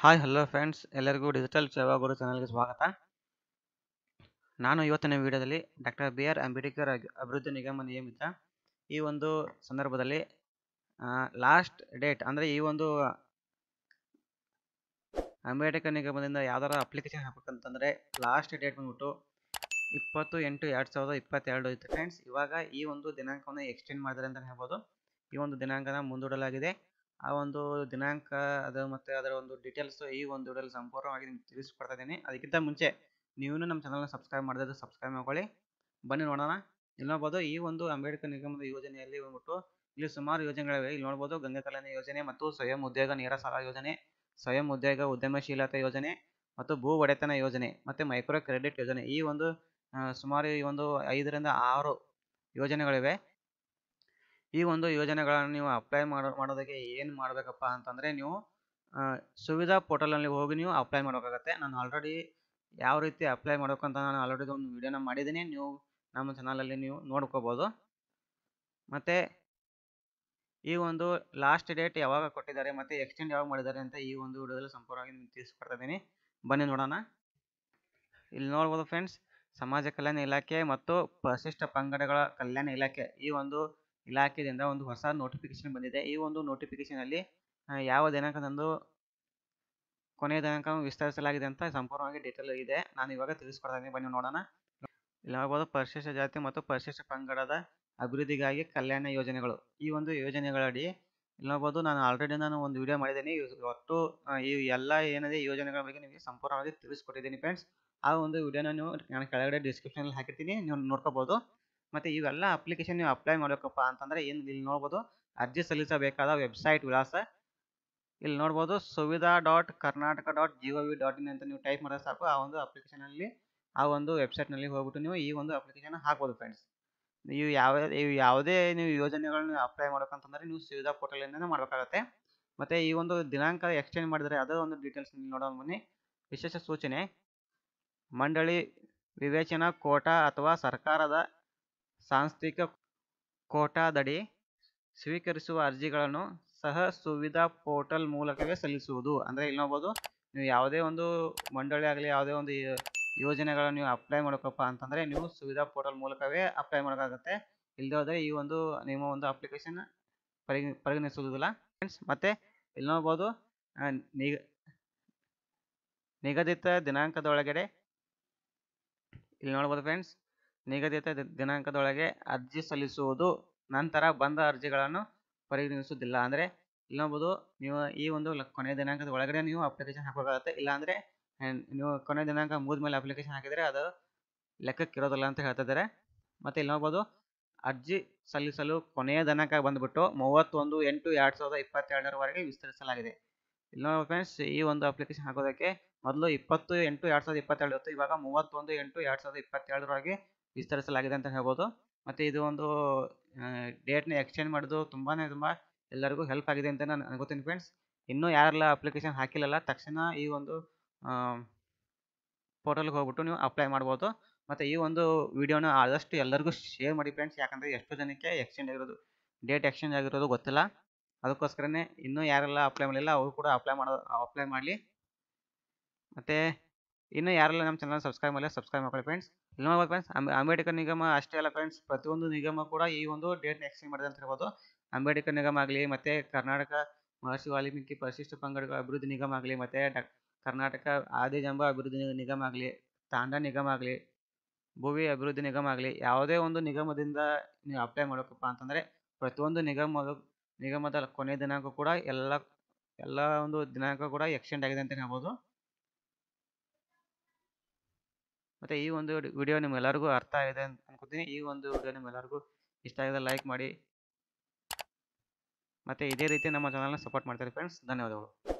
hi hello friends ಎಲ್ಲರಿಗೂ digital Seva Guru ಚಾನಲ್ಗೆ ಸ್ವಾಗತ ನಾನು ಇವತ್ತಿನ ವಿಡಿಯೋದಲ್ಲಿ ಡಾಕ್ಟರ್ ಬಿ ಆರ್ ಅಂಬೇಡ್ಕರ್ ಅಗ್- ಅಭಿವೃದ್ಧಿ ನಿಗಮ ನಿಯಮಿತ ಈ ಒಂದು ಸಂದರ್ಭದಲ್ಲಿ ಲಾಸ್ಟ್ ಡೇಟ್ ಅಂದರೆ ಈ ಒಂದು ಅಂಬೇಡ್ಕರ್ ನಿಗಮದಿಂದ ಯಾವ್ದಾರ ಅಪ್ಲಿಕೇಶನ್ ಹಾಕ್ಬೇಕಂತಂದರೆ ಲಾಸ್ಟ್ ಡೇಟ್ ಬಂದ್ಬಿಟ್ಟು ಇಪ್ಪತ್ತು ಎಂಟು ಎರಡು ಸಾವಿರದ ಇಪ್ಪತ್ತೆರಡು ಇತ್ತು ಫ್ರೆಂಡ್ಸ್ ಇವಾಗ ಈ ಒಂದು ದಿನಾಂಕವನ್ನು ಎಕ್ಸ್ಟೆಂಡ್ ಮಾಡಿದ್ದಾರೆ ಅಂತ ಹೇಳ್ಬೋದು ಈ ಒಂದು ದಿನಾಂಕನ ಮುಂದೂಡಲಾಗಿದೆ ಆ ಒಂದು ದಿನಾಂಕ ಅದು ಮತ್ತು ಅದರ ಒಂದು ಡೀಟೇಲ್ಸ್ ಈ ಒಂದು ವಿಡಿಯೋದಲ್ಲಿ ಸಂಪೂರ್ಣವಾಗಿ ನಿಮ್ಗೆ ತಿಳಿಸ್ಕೊಡ್ತಾ ಇದ್ದೀನಿ ಅದಕ್ಕಿಂತ ಮುಂಚೆ ನೀವು ನಮ್ಮ ಚಾನಲ್ನ ಸಬ್ಸ್ಕ್ರೈಬ್ ಮಾಡಿದ್ರೆ ಸಬ್ಸ್ಕ್ರೈಬ್ ಮಾಡ್ಕೊಳ್ಳಿ ಬನ್ನಿ ನೋಡೋಣ ಇಲ್ಲಿ ನೋಡ್ಬೋದು ಈ ಒಂದು ಅಂಬೇಡ್ಕರ್ ನಿಗಮದ ಯೋಜನೆಯಲ್ಲಿ ಬಂದ್ಬಿಟ್ಟು ಇಲ್ಲಿ ಸುಮಾರು ಯೋಜನೆಗಳಿವೆ ಇಲ್ಲಿ ನೋಡ್ಬೋದು ಗಂಗಾ ಕಲ್ಯಾಣ ಯೋಜನೆ ಮತ್ತು ಸ್ವಯಂ ಉದ್ಯೋಗ ನೇರ ಸಾಲ ಯೋಜನೆ ಸ್ವಯಂ ಉದ್ಯೋಗ ಉದ್ಯಮಶೀಲತೆ ಯೋಜನೆ ಮತ್ತು ಭೂ ಒಡೆತನ ಯೋಜನೆ ಮತ್ತು ಮೈಕ್ರೋ ಕ್ರೆಡಿಟ್ ಯೋಜನೆ ಈ ಒಂದು ಆ, ಸುಮಾರು ಈ ಒಂದು ಐದರಿಂದ ಆರು ಯೋಜನೆಗಳಿವೆ ಈ ಒಂದು ಯೋಜನೆಗಳನ್ನು ನೀವು ಅಪ್ಲೈ ಮಾಡೋ ಮಾಡೋದಕ್ಕೆ ಏನು ಮಾಡಬೇಕಪ್ಪ ಅಂತಂದರೆ ನೀವು ಆ, ಸುವಿಧಾ ಪೋರ್ಟಲಲ್ಲಿ ಹೋಗಿ ನೀವು ಅಪ್ಲೈ ಮಾಡಬೇಕಾಗತ್ತೆ ನಾನು ಆಲ್ರೆಡಿ ಯಾವ ರೀತಿ ಅಪ್ಲೈ ಮಾಡಬೇಕು ಅಂತ ನಾನು ಆಲ್ರೆಡಿ ಒಂದು ವಿಡಿಯೋನ ಮಾಡಿದ್ದೀನಿ ನೀವು ನಮ್ಮ ಚಾನಲಲ್ಲಿ ನೀವು ನೋಡ್ಕೋಬೋದು ಮತ್ತು ಈ ಒಂದು ಲಾಸ್ಟ್ ಡೇಟ್ ಯಾವಾಗ ಕೊಟ್ಟಿದ್ದಾರೆ ಮತ್ತು ಎಕ್ಸ್ಟೆಂಡ್ ಯಾವಾಗ ಮಾಡಿದ್ದಾರೆ ಅಂತ ಈ ಒಂದು ವಿಡಿಯೋದಲ್ಲಿ ಸಂಪೂರ್ಣವಾಗಿ ನಿಮ್ಗೆ ತಿಳಿಸ್ಕೊಡ್ತಾ ಇದ್ದೀನಿ ಬನ್ನಿ ನೋಡೋಣ ಇಲ್ಲಿ ನೋಡ್ಬೋದು ಫ್ರೆಂಡ್ಸ್ ಸಮಾಜ ಕಲ್ಯಾಣ ಇಲಾಖೆ ಮತ್ತು ಪರಿಶಿಷ್ಟ ಪಂಗಡಗಳ ಕಲ್ಯಾಣ ಇಲಾಖೆ ಈ ಒಂದು ಇಲಾಖೆಯಿಂದ ಒಂದು ಹೊಸ ನೋಟಿಫಿಕೇಶನ್ ಬಂದಿದೆ ಈ ಒಂದು ನೋಟಿಫಿಕೇಶನಲ್ಲಿ ಯಾವ ದಿನಾಂಕದಂದು ಕೊನೆಯ ದಿನಾಂಕ ವಿಸ್ತರಿಸಲಾಗಿದೆ ಅಂತ ಸಂಪೂರ್ಣವಾಗಿ ಡೀಟೇಲ್ ಇದೆ ನಾನು ಇವಾಗ ತಿಳಿಸ್ಕೊಡ್ತಾ ಇದ್ದೀನಿ ಬನ್ನಿ ನೋಡೋಣ ಇಲ್ಲಿ ನೋಡ್ಬೋದು ಪರಿಶಿಷ್ಟ ಜಾತಿ ಮತ್ತು ಪರಿಶಿಷ್ಟ ಪಂಗಡದ ಅಭಿವೃದ್ಧಿಗಾಗಿ ಕಲ್ಯಾಣ ಯೋಜನೆಗಳು ಈ ಒಂದು ಯೋಜನೆಗಳಡಿ ಇಲ್ಲಿ ನೋಡ್ಬೋದು ನಾನು ಆಲ್ರೆಡಿ ನಾನು ಒಂದು ವಿಡಿಯೋ ಮಾಡಿದ್ದೀನಿ ಇವ್- ಒಟ್ಟು ಆ, ಈ ಎಲ್ಲ ಏನಿದೆ ಈ ಯೋಜನೆಗಳ ಬಗ್ಗೆ ನಿಮಗೆ ಸಂಪೂರ್ಣವಾಗಿ ತಿಳಿಸ್ಕೊಟ್ಟಿದ್ದೀನಿ ಫ್ರೆಂಡ್ಸ್ ಆ ಒಂದು ವಿಡಿಯೋನ ನೀವು ನಾನು ಕೆಳಗಡೆ ಡಿಸ್ಕ್ರಿಪ್ಷನಲ್ಲಿ ಹಾಕಿರ್ತೀನಿ ನೀವು ನೋಡ್ಕೋಬೋದು ಮತ್ತು ಇವೆಲ್ಲ ಅಪ್ಲಿಕೇಶನ್ ನೀವು ಅಪ್ಲೈ ಮಾಡಬೇಕಪ್ಪ ಅಂತಂದರೆ ಏನು ಇಲ್ಲಿ ನೋಡ್ಬೋದು ಅರ್ಜಿ ಸಲ್ಲಿಸಬೇಕಾದ ವೆಬ್ಸೈಟ್ ವಿಳಾಸ ಇಲ್ಲಿ ನೋಡ್ಬೋದು Suvidha dot Karnataka dot G O V dot in ಅಂತ ನೀವು ಟೈಪ್ ಮಾಡಿದ್ರೆ ಸಾಕು ಆ ಒಂದು ಅಪ್ಲಿಕೇಶನಲ್ಲಿ ಆ ಒಂದು ವೆಬ್ಸೈಟ್ನಲ್ಲಿ ಹೋಗ್ಬಿಟ್ಟು ನೀವು ಈ ಒಂದು ಅಪ್ಲಿಕೇಶನ್ ಹಾಕ್ಬೋದು ಫ್ರೆಂಡ್ಸ್ ನೀವು ಯಾವ ಇವು ಯಾವುದೇ ನೀವು ಯೋಜನೆಗಳನ್ನ ಅಪ್ಲೈ ಮಾಡ್ಬೇಕಂತಂದ್ರೆ ನೀವು ಸುವಿಧಾ ಪೋರ್ಟಲಿಂದನೇ ಮಾಡಬೇಕಾಗತ್ತೆ ಮತ್ತು ಈ ಒಂದು ದಿನಾಂಕ ಎಕ್ಸ್ಟೆಂಡ್ ಮಾಡಿದರೆ ಅದರ ಒಂದು ಡೀಟೇಲ್ಸ್ ನೋಡೋಣ ಬನ್ನಿ ವಿಶೇಷ ಸೂಚನೆ ಮಂಡಳಿ ವಿವೇಚನಾ ಕೋಟಾ ಅಥವಾ ಸರ್ಕಾರದ ಸಾಂಸ್ಥಿಕ ಕೋಟಾದಡಿ ಸ್ವೀಕರಿಸುವ ಅರ್ಜಿಗಳನ್ನು ಸಹ ಸುವಿಧಾ ಪೋರ್ಟಲ್ ಮೂಲಕವೇ ಸಲ್ಲಿಸುವುದು ಅಂದರೆ ಇಲ್ಲಿ ನೋಡ್ಬೋದು ನೀವು ಯಾವುದೇ ಒಂದು ಮಂಡಳಿ ಆಗಲಿ ಯಾವುದೇ ಒಂದು ಯೋ- ಯೋಜನೆಗಳನ್ನು ನೀವು ಅಪ್ಲೈ ಮಾಡ್ಬೇಕಪ್ಪ ಅಂತಂದರೆ ನೀವು ಸುವಿಧಾ ಪೋರ್ಟಲ್ ಮೂಲಕವೇ ಅಪ್ಲೈ ಮಾಡೋಕ್ಕಾಗತ್ತೆ ಇಲ್ಲದೆ ಹೋದರೆ ಈ ಒಂದು ನಿಮ್ಮ ಒಂದು ಅಪ್ಲಿಕೇಶನ್ ಪರಿಗ ಪರಿಗಣಿಸುವುದಿಲ್ಲ ಫ್ರೆಂಡ್ಸ್ ಮತ್ತು ಇಲ್ಲಿ ನೋಡ್ಬೋದು ಆ, ನಿಗ ನಿಗದಿತ ದಿನಾಂಕದೊಳಗಡೆ ಇಲ್ಲಿ ನೋಡ್ಬೋದು ಫ್ರೆಂಡ್ಸ್ ನಿಗದಿತ ದಿ- ದಿನಾಂಕದೊಳಗೆ ಅರ್ಜಿ ಸಲ್ಲಿಸುವುದು ನಂತರ ಬಂದ ಅರ್ಜಿಗಳನ್ನು ಪರಿಗಣಿಸುವುದಿಲ್ಲ ಅಂದರೆ ಇಲ್ಲಿ ನೋಡ್ಬೋದು ನೀವು ಈ ಒಂದು ಲ- ಕೊನೆಯ ದಿನಾಂಕದ ಒಳಗಡೆ ನೀವು ಅಪ್ಲಿಕೇಶನ್ ಹಾಕಬೇಕಾಗುತ್ತೆ ಇಲ್ಲಾಂದರೆ ನೀವು ಕೊನೆಯ ದಿನಾಂಕ ಮುಗಿದ್ಮೇಲೆ ಅಪ್ಲಿಕೇಶನ್ ಹಾಕಿದರೆ ಅದು ಲೆಕ್ಕಕ್ಕೆ ಇರೋದಿಲ್ಲ ಅಂತ ಹೇಳ್ತಿದ್ದಾರೆ ಮತ್ತು ಇಲ್ಲಿ ನೋಡ್ಬೋದು ಅರ್ಜಿ ಸಲ್ಲಿಸಲು ಕೊನೆಯ ದಿನಾಂಕ ಬಂದುಬಿಟ್ಟು ಮೂವತ್ತೊಂದು ಎಂಟು ಎರಡು ಸಾವಿರದ ಇಪ್ಪತ್ತೆರಡರವರೆಗೆ ವಿಸ್ತರಿಸಲಾಗಿದೆ ಇಲ್ಲಿ ನೋಡಿ ಫ್ರೆಂಡ್ಸ್ ಈ ಒಂದು ಅಪ್ಲಿಕೇಶನ್ ಹಾಕೋದಕ್ಕೆ ಮೊದಲು ಇಪ್ಪತ್ತು ಎಂಟು ಎರಡು ಸಾವಿರದ ಇಪ್ಪತ್ತೆರಡು ಇತ್ತು ಇವಾಗ ಮೂವತ್ತೊಂದು ಎಂಟು ಎರಡು ಸಾವಿರದ ಇಪ್ಪತ್ತೆರಡರವರೆಗೆ ವಿಸ್ತರಿಸಲಾಗಿದೆ ಅಂತ ಹೇಳ್ಬೋದು ಮತ್ತು ಇದು ಒಂದು ಡೇಟ್ನ ಎಕ್ಸ್ಟೆಂಡ್ ಮಾಡೋದು ತುಂಬಾ ತುಂಬ ಎಲ್ಲರಿಗೂ ಹೆಲ್ಪ್ ಆಗಿದೆ ಅಂತ ನಾನು ಅನ್ಕೋತೀನಿ ಫ್ರೆಂಡ್ಸ್ ಇನ್ನೂ ಯಾರೆಲ್ಲ ಅಪ್ಲಿಕೇಶನ್ ಹಾಕಿಲ್ಲಲ್ಲ ತಕ್ಷಣ ಈ ಒಂದು ಪೋರ್ಟಲ್ಗೆ ಹೋಗ್ಬಿಟ್ಟು ನೀವು ಅಪ್ಲೈ ಮಾಡ್ಬೋದು ಮತ್ತು ಈ ಒಂದು ವಿಡಿಯೋನ ಆದಷ್ಟು ಎಲ್ಲರಿಗೂ ಶೇರ್ ಮಾಡಿ ಫ್ರೆಂಡ್ಸ್ ಯಾಕಂದರೆ ಎಷ್ಟು ಜನಕ್ಕೆ ಎಕ್ಸ್ಚೇಂಜ್ ಆಗಿರೋದು ಡೇಟ್ ಎಕ್ಸ್ಚೇಂಜ್ ಆಗಿರೋದು ಗೊತ್ತಿಲ್ಲ ಅದಕ್ಕೋಸ್ಕರನೇ ಇನ್ನೂ ಯಾರೆಲ್ಲ ಅಪ್ಲೈ ಮಾಡಲಿಲ್ಲ ಅವರು ಕೂಡ ಅಪ್ಲೈ ಮಾಡೋ ಅಪ್ಲೈ ಮಾಡಲಿ ಮತ್ತು ಇನ್ನೂ ಯಾರೆಲ್ಲ ನಮ್ಮ ಚಾನಲ್ ಸಬ್ಸ್ಕ್ರೈಬ್ ಮಾಡಲಿ ಸಬ್ಸ್ಕ್ರೈಬ್ ಮಾಡ್ಕೊಳ್ಳಿ ಫ್ರೆಂಡ್ಸ್ ಇಲ್ಲಿ ನೋಡ್ಬೋದು ಫ್ರೆಂಡ್ಸ್ ಅಂಬೇಡ್ಕರ್ ನಿಗಮ ಅಷ್ಟೇ ಅಲ್ಲ ಫ್ರೆಂಡ್ಸ್ ಪ್ರತಿಯೊಂದು ನಿಗಮ ಕೂಡ ಈ ಒಂದು ಡೇಟ್ನ ಎಕ್ಸ್ಚೇಂಜ್ ಮಾಡಿದೆ ಅಂತ ಹೇಳ್ಬೋದು ಅಂಬೇಡ್ಕರ್ ನಿಗಮ ಆಗಲಿ ಮತ್ತು ಕರ್ನಾಟಕ ಮಹರ್ಷಿ ವಾಲ್ಮೀಕಿ ಪರಿಶಿಷ್ಟ ಪಂಗಡಗಳ ಅಭಿವೃದ್ಧಿ ನಿಗಮ ಆಗಲಿ ಮತ್ತು ಡ ಕರ್ನಾಟಕ ಆದಿಜಾಂಬ ಅಭಿವೃದ್ಧಿ ನಿ- ನಿಗಮ ಆಗಲಿ ತಾಂಡ ನಿಗಮ ಆಗಲಿ ಭುವಿ ಅಭಿವೃದ್ಧಿ ನಿಗಮ ಆಗಲಿ ಯಾವುದೇ ಒಂದು ನಿಗಮದಿಂದ ನೀವು ಅಪ್ಲೈ ಮಾಡಬೇಕಪ್ಪ ಅಂತಂದರೆ ಪ್ರತಿಯೊಂದು ನಿಗಮದ ನಿಗಮದ ಕೊನೆಯ ದಿನಾಂಕ ಕೂಡ ಎಲ್ಲ ಎಲ್ಲ ಒಂದು ದಿನಾಂಕ ಕೂಡ ಎಕ್ಸ್ಟೆಂಡ್ ಆಗಿದೆ ಅಂತ ಹೇಳ್ಬೋದು ಮತ್ತು ಈ ಒಂದು ವಿಡಿಯೋ ನಿಮ್ಮೆಲ್ಲರಿಗೂ ಅರ್ಥ ಆಗಿದೆ ಅಂತ ಅನ್ಕೋತೀನಿ ಈ ಒಂದು ವಿಡಿಯೋ ನಿಮ್ಮೆಲ್ಲರಿಗೂ ಇಷ್ಟ ಆಗಿದೆ ಲೈಕ್ ಮಾಡಿ ಮತ್ತು ಇದೇ ರೀತಿ ನಮ್ಮ ಚಾನಲ್ನ ಸಪೋರ್ಟ್ ಮಾಡ್ತಾರೆ ಫ್ರೆಂಡ್ಸ್ ಧನ್ಯವಾದಗಳು